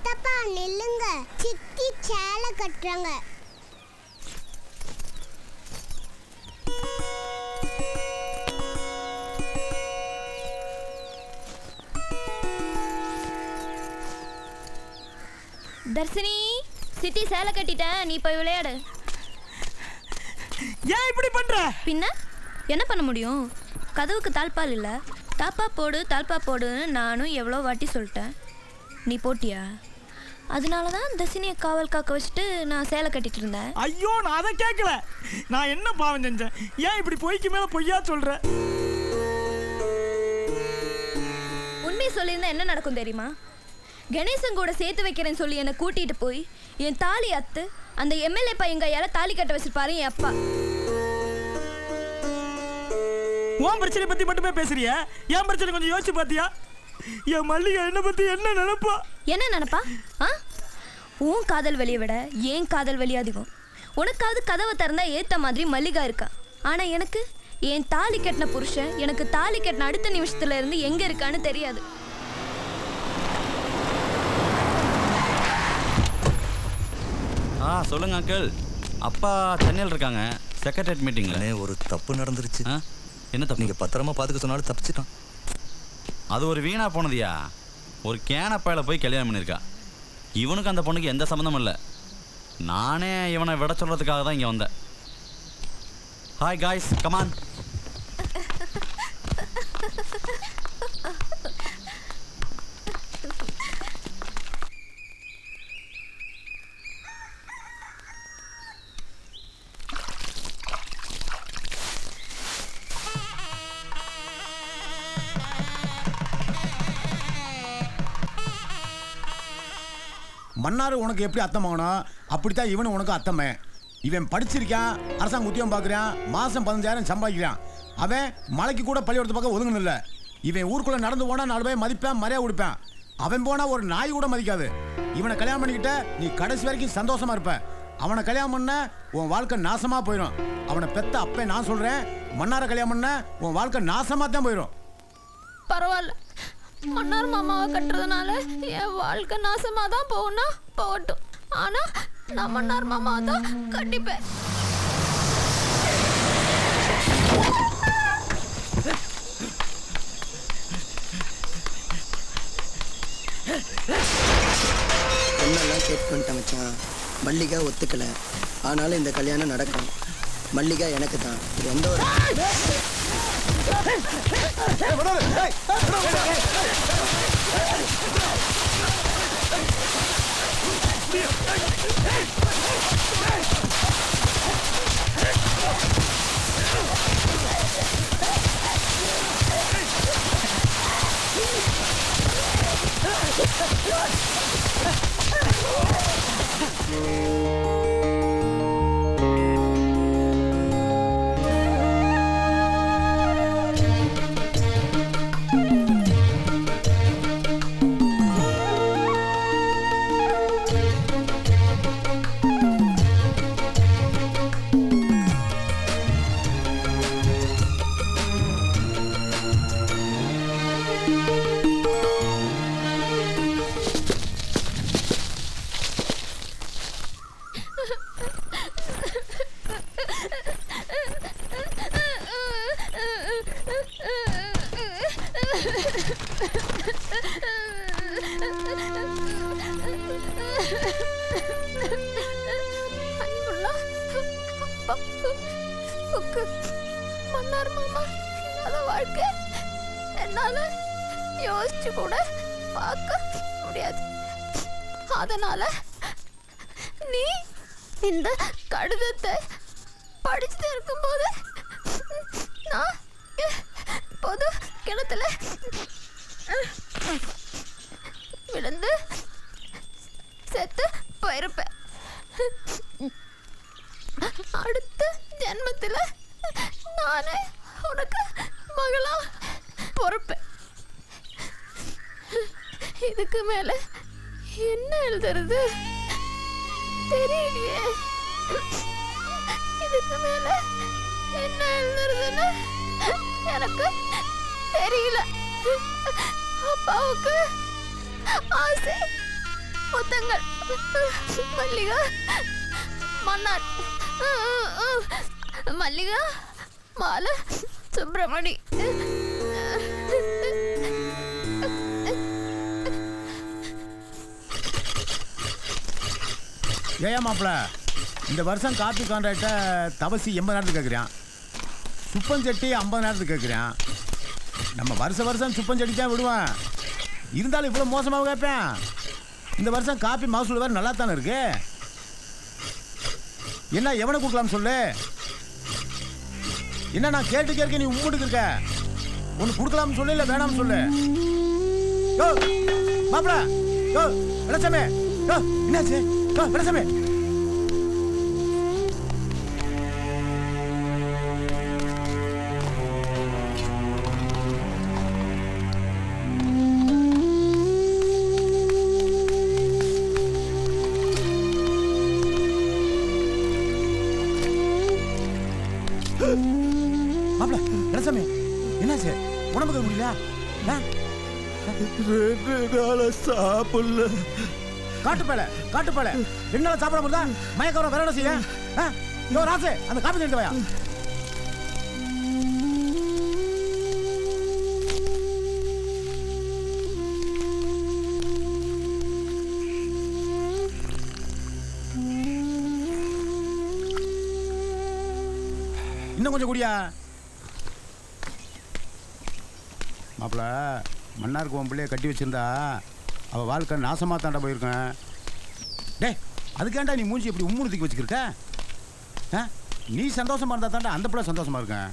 சித்தப்பா நில்லுங்க சித்தி சேலை கட்டுறாங்க தர்சினி சித்தி சேலை கட்டிட்டேன் நீ போய் விளையாடு ஏன் இப்படி பண்ற பின்ன என்ன பண்ண முடியும் கதவுக்கு தாழ்பால் இல்ல தாப்பா போடு தாழ்பா போடுன்னு நானும் எவ்வளோ வாட்டி சொல்லிட்டேன் நீ போட்டியா அதனால தான் தர்சினியை காவல் காக்க வச்சுட்டு நான் சேலை கட்டிட்டு இருந்தேன் ஐயோ நான் அதை கேட்கல நான் என்ன பாவம் செஞ்சேன் ஏன் இப்படி பொய்க்கு மேல பொய்யா சொல்ற உண்மையை சொல்லியிருந்தா என்ன நடக்கும் தெரியுமா கணேசன் கூட சேர்த்து வைக்கிறேன்னு சொல்லி என்னை கூட்டிட்டு போய் என் தாலி அத்து அந்த எம்எல்ஏ பையன் கையால தாலி கட்ட வச்சிருப்பாரு என் அப்பா உன் பிரச்சனை பத்தி மட்டுமே பேசுறிய என் பிரச்சனை கொஞ்சம் யோசிச்சு பாத்தியா என் மல்லிகை என்ன பத்தி என்ன நினைப்பா என்ன நினப்பா ஆ உன் காதல் வெளியை விட ஏன் காதல் வெளி அதிகம் உனக்காவது கதவை திறந்தா ஏத்த மாதிரி மல்லிகா இருக்கா ஆனா எனக்கு என் தாலி கட்டின புருஷன் எனக்கு தாலி கட்டின அடுத்த நிமிஷத்துல இருந்து எங்க இருக்கான்னு தெரியாது ஆ சொல்லுங்க அங்கிள் அப்பா சென்னையில் இருக்காங்க செக்ரட்டரியேட் மீட்டிங்கில் அண்ணே ஒரு தப்பு நடந்துருச்சு ஆ என்ன தப்பு நீங்க பத்திரமா பாத்துக்க சொன்னாலும் தப்பிச்சிட்டான் அது ஒரு வீணா போனதியா ஒரு கேனப்பாயில போய் கல்யாணம் பண்ணியிருக்கா இவனுக்கு அந்த பொண்ணுக்கு எந்த சம்மந்தமும் இல்லை நானே இவனை விட சொல்கிறதுக்காக தான் இங்கே வந்தேன் ஹாய் காய்ஸ் கமான் மன்னார் உனக்கு எப்படி அத்தமாகணும் அப்படித்தான் இவனு உனக்கு அத்தமே இவன் படிச்சிருக்கான் அரசாங்க உத்தியோகம் பார்க்குறான் மாதம் பதினஞ்சாயிரம் சம்பாதிக்கிறான் அவன் மலைக்கு கூட பள்ளிக்கூடத்து பக்கம் ஒதுங்கணும் இல்லை இவன் ஊருக்குள்ளே நடந்து போனால் நாலு பேர் மதிப்பேன் மரியாதை கொடுப்பேன் அவன் போனால் ஒரு நாய் கூட மதிக்காது இவனை கல்யாணம் பண்ணிக்கிட்ட நீ கடைசி வரைக்கும் சந்தோஷமா இருப்ப அவனை கல்யாணம் பண்ண உன் வாழ்க்கை நாசமாக போயிடும் அவனை பெத்த அப்பே நான் சொல்கிறேன் மன்னாரை கல்யாணம் பண்ண உன் வாழ்க்கை நாசமாக தான் போயிடும் பரவாயில்ல மன்னார் மாமாவை கட்டுறதுனால என் வாழ்க்கை நாசமா தான் போகும்னா போகட்டும் ஆனா நான் மன்னார் மாமாவை தான் கட்டிப்பேன் பொண்ணெல்லாம் கேட்டு வந்துட்டேன் மச்சான் மல்லிகா ஒத்துக்கல ஆனாலும் இந்த கல்யாணம் நடக்கும் மல்லிகா எனக்கு தான் எந்த ஒரு அன்புள்ள அப்பா உக்கு மன்னார் மாமா இல்லாத வாழ்க்கை என்னால யோசிச்சு கூட பார்க்க முடியாது அதனால நீ இந்த கடிதத்தை படிச்சுட்டு இருக்கும்போது நான் பொது கிணத்துல விழுந்து செத்து போயிருப்பேன் அடுத்த ஜென்மத்தில் நானே உனக்கு மகளா பொறுப்பேன் இதுக்கு மேல என்ன எழுதுறது தெரியலையே இதுக்கு மேல என்ன எழுதுறதுன்னு எனக்கு தெரியல அப்பாவுக்கு ஆசை முத்தங்கள் மல்லிகா மன்னார் மல்லிகா மாலை சுப்பிரமணி ஏயா மாப்பிள இந்த வருஷம் காப்பி கான்ட்ராக்டை தவசி எண்பதாயிரத்துக்கு கேட்குறான் சுப்பஞ்செட்டி ஐம்பதாயிரத்துக்கு கேட்குறான் நம்ம வருஷ வருஷம் சுப்பஞ்செட்டி தான் விடுவேன் இருந்தாலும் இவ்வளோ மோசமாக கேட்பேன் இந்த வருஷம் காப்பி மகசூல் வேறு நல்லா தானே இருக்கு என்ன எவனை கொடுக்கலாம்னு சொல்லு என்ன நான் கேட்டு கேட்க நீ உம்முட்டுக்கு இருக்க ஒன்று கொடுக்கலாம்னு சொல்லு இல்லை வேணாம்னு சொல்லு யோ மாப்பிள யோ வெளச்சாமி யோ என்னாச்சு யோ வெளச்சாமி மாப்பிள வெளச்சாமி என்னாச்சு உடம்புக்கு முடியல ஆ? ரெண்டு நாளா சாப்பிடல காட்டுப்பேல காட்டுப்பேல ரெண்டு நாள் சாப்பிட முடியல மயக்கம் வேற என்ன செய்ய ஆ? யோ ராசு அந்த காப்பி தண்ணி வாயா இன்னும் கொஞ்சம் குடியா மாப்பிள மன்னாருக்கு உன் பிள்ளைய கட்டி வச்சிருந்தா அவள் வாழ்க்கை நாசமாக தாண்டா போயிருக்கேன் டேய் அதுக்கேண்டா நீ மூஞ்சி இப்படி உம்முன்னு தூக்கி வச்சுக்கிருக்க ஆ நீ சந்தோஷமா இருந்தா தாண்டா அந்த பிள்ளை சந்தோஷமா இருக்கேன்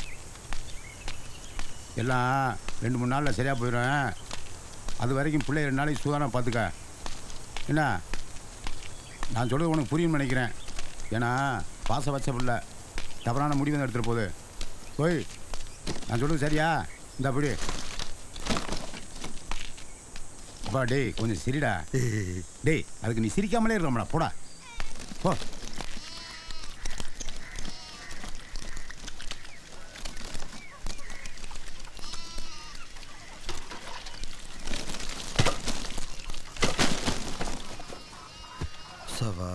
எல்லாம் ரெண்டு மூணு நாளில் சரியாக போயிடும் அது வரைக்கும் பிள்ளை ரெண்டு நாளைக்கு சுதாரம் பார்த்துக்க என்ன நான் சொல்கிறது உனக்கு புரியும்னு நினைக்கிறேன் ஏன்னா பாச வச்ச பிள்ளை தவறான முடிவு தான் எடுத்துகிட்டு போகுது போய் நான் சொல்கிறது சரியா இந்த அப்படி அப்பா டேய் கொஞ்சம் சிரிடா டேய் அதுக்கு நீ சிரிக்காமலே இருக்கலாம்டா போடா போ சவா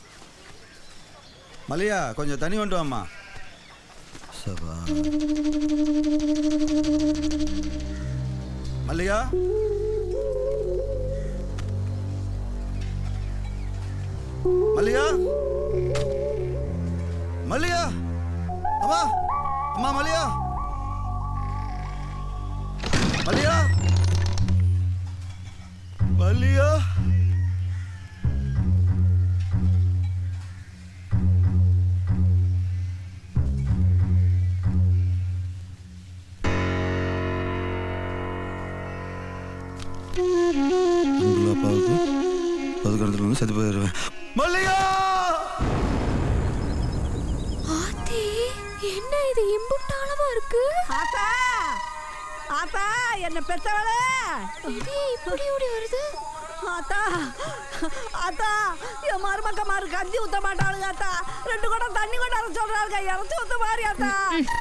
மல்லியா கொஞ்சம் தண்ணி கொண்டு வாம்மா சவா மல்லிகா மல்லிகா மல்லிகா அம்மா அம்மா மல்லிகா மல்லிகா மல்லிகா உங்கள் அப்பாவுக்கு பதுக்கடத்துல வந்து செத்து போயிடுவேன் மல்லிகா ஆத்தி என்ன இது இம்புட்டாளமா இருக்கு ஆத்தா ஆத்தா என்ன பெத்தவளே இது இப்படி ஓடி வருது ஆத்தா ஆத்தா என் மருமக்க மாறு கஞ்சி ஊத்த மாட்டாளுங்க ஆத்தா ரெண்டு குடம் தண்ணி கொண்டாட சொல்றாளுங்க இறச்சி ஊத்த மாதிரி ஆத்தா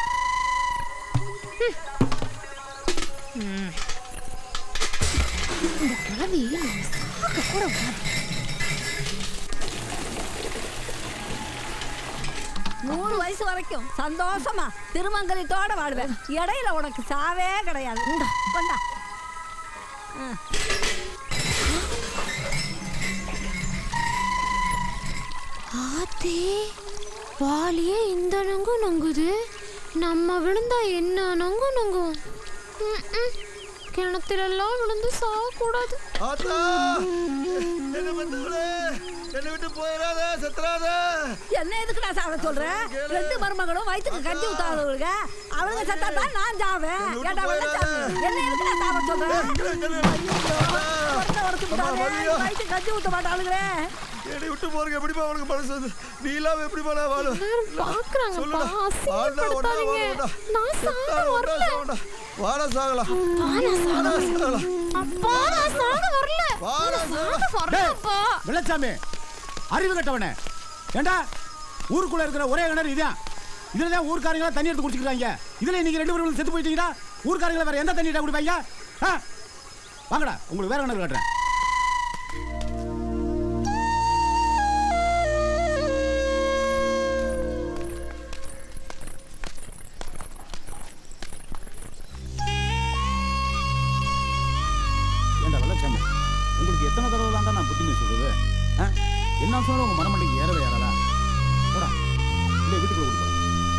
கிளவி சாக்க கூட வராது. நூறு வயசு வரைக்கும் சந்தோஷமா திருமங்கலத்தோட வாடுவேன் இடையில உனக்கு சாவே கிடையாது கொண்டா ஆத்தி வாலியே இந்த நொங்கு நொங்குது நம்ம விழுந்தா என்ன நொங்கு நொங்கும் ம், ம். கிணத்துலெல்லாம் விழுந்து சாகக்கூடாது ஆத்தா என்ன பண்ணுவளே என்னை விட்டு போயிடாத செத்துறாத என்ன எதுக்குடா சாவ சொல்ற ரெண்டு மருமகளும் வயிற்றுக்கு கஞ்சி ஊத்தாதவளுங்க அவளுங்க சத்தா தான் நான் சாவேன் ஏடா வெள்ளச்சாமி என்ன எதுக்குடா சாவ சொல்ற ஒருத்த ஒருத்த விடாதே, வயிற்றுக்கு கஞ்சி ஊத்த மாட்டாளுங்களே என்னை விட்டு போறதுக்கு எப்படிப்பா அவனுக்கு மனசு வந்து நீ இல்லாம எப்படிப்பா நான் வாழும் எல்லாரும் பாக்குறாங்கப்பா சொல்லுடா. வாழ்ந்தா ஒண்ணா அசிங்கப்படுத்தாதீங்க வாழணும்டா. நான் சாக செத்தா ஒண்ணா வரல சாகணும்டா. வாடா சாகலாம் வாடா சாக வாடா சாகலாம் அப்பா நான் சாக வரல வாடா சாக வரலப்பா வெள்ளச்சாமி அறிவு கட்டவனே ஏண்டா ஊருக்குள்ள இருக்கிற ஒரே கிணறு இதான் இதுல தான் ஊர்க்காரங்களா தண்ணி எடுத்து குடிச்சுக்கிறாங்க இதுல நீங்க ரெண்டு பேரும் செத்து போயிட்டீங்கன்னா ஊர்க்காரங்களை வேற எந்த தண்ணி குடிப்பாங்க ஆ? வாங்கடா உங்களுக்கு வேற கிணறு கட்டுறேன் உங்களுக்கு எத்தனை தடவை தாண்டா நான் புத்திமே சொல்றது ஆ? என்ன சொன்னாலும் உங்க மனமண்டைக்கு ஏறவே ஏறாதா போடா இல்லை வீட்டுக்குள்ள கொடுப்பா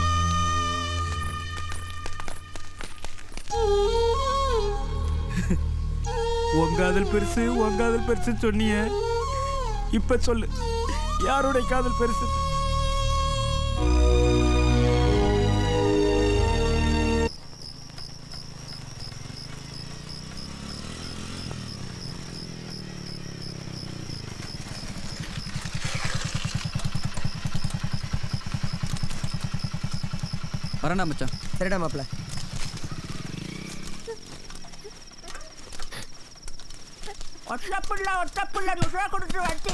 உன் காதல் பெருசு உன் காதல் பெருசுன்னு சொன்னியே இப்ப சொல்லு யாருடைய காதல் பெருசு வரேன்டா மச்சான் சரிடா மாப்பிள்ள ஒட்டப்புள்ள ஒட்டப்புள்ள நுசுவா கொடுத்து வச்சு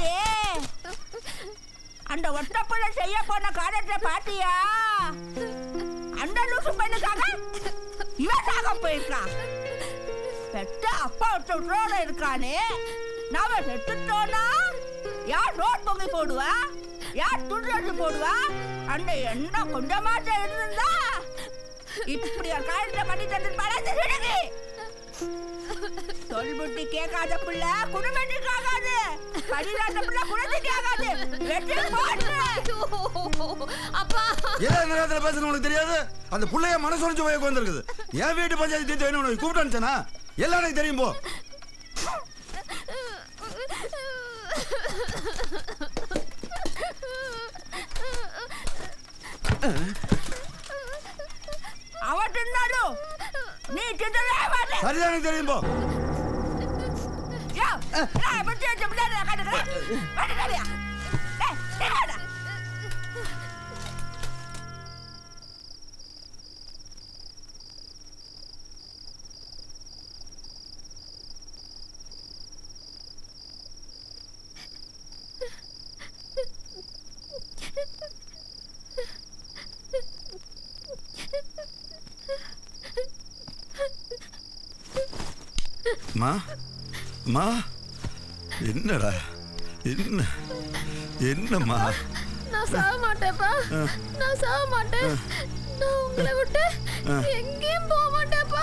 அந்த ஒட்டப்புள்ள செய்ய போன காரியத்தை பாத்தியா அந்த லூசு பெண்ணுக்காக இவன் சாக போயிருக்கான் பெத்த அப்பா விட்டோட இருக்கானே நாம செத்துட்டோனா யார் ரோட் பொங்கி போடுவா யார் துண்டு போடுவா அந்த எண்ணம் கொஞ்சமாச்சும் இருந்திருந்தா இப்படி ஒரு காரியத்தை பண்ணி தந்து படாது விடுங்க சொல்புட்டி கேட்காத புள்ள குடும்பத்துக்கு ஆகாது படிக்காத புள்ள குழந்தைக்கு ஆகாது வெற்றி போட்டு அப்பா ஏன் இந்த நேரத்தில் பேசுறது உனக்கு தெரியாது அந்த புள்ளைய மனசு உடைஞ்சு போய் உட்காந்துருக்குது என் வீட்டு பஞ்சாயத்து தீர்த்து வேணும் உனக்கு கூப்பிட்டு அனுப்பிச்சேனா எல்லாம் எனக்கு தெரியும் போ அவன் தின்னாலும் நீ தின்னவே மாட்டே சரிதான் எனக்கு தெரியும் போ யா நான் எப்படி வச்ச பிள்ளை கட்டுக்கிறேன் கட்டுக்கலையா டேய் டேய் மா மா என்னடா என்ன என்னம்மா நான் சாக மாட்டேன்ப்பா நான் சாக மாட்டேன் நான் உங்களை விட்டு எங்கேயும் போக மாட்டேன்ப்பா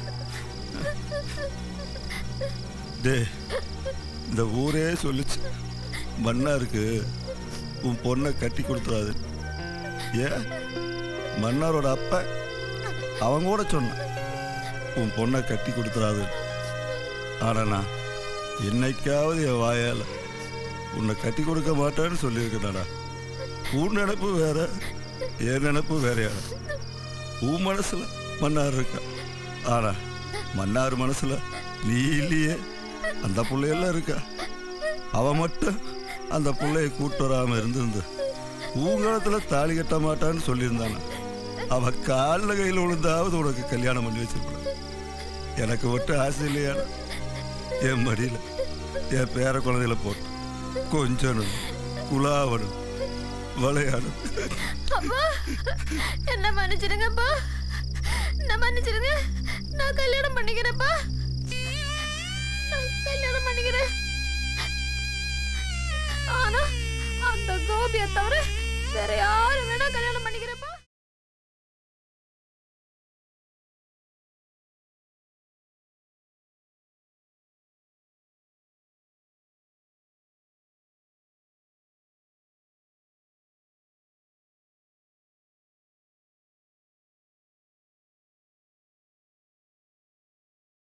டே இந்த ஊரே சொல்லுச்சு மன்னாருக்கு உன் பொண்ணை கட்டி கொடுத்துறாது ஏன் மன்னாரோட அப்ப அவன் கூட சொன்னான் உன் பொண்ணை கட்டி கொடுத்துறாது ஆனா நான் என்னைக்காவது என் வாயால உன்னை கட்டி கொடுக்க மாட்டேன்னு சொல்லியிருக்கேன்டா உன் நினப்பு வேற என் நினப்பு வேறையாடா உன் மனசுல மன்னார் இருக்கா ஆனா மன்னார் மனசுல நீ இல்லையே அந்த பிள்ளையெல்லாம் இருக்கா அவ மட்டும் அந்த பிள்ளைய கூட்டு வராம இருந்திருந்து ஊங்கலத்துல தாலி கட்ட மாட்டான்னு சொல்லியிருந்தானா அவ காலில் கையில் விழுந்தாவது உனக்கு கல்யாணம் பண்ணி வச்சிருப்பான் எனக்கு மட்டும் ஆசை இல்லையாடா என் மடியில என் பேர குழந்தையில போட்டு கொஞ்சணும் குலாவணும் விளையாடும் அப்பா என்ன மன்னிச்சிடுங்கப்பா என்ன மன்னிச்சிடுங்க நான் கல்யாணம் பண்ணிக்கிறேன்ப்பா நான் கல்யாணம் பண்ணிக்கிறேன் ஆனா அந்த கோபியை தவிர வேற யாரும் வேணா கல்யாணம் பண்ணிக்கிறேன்ப்பா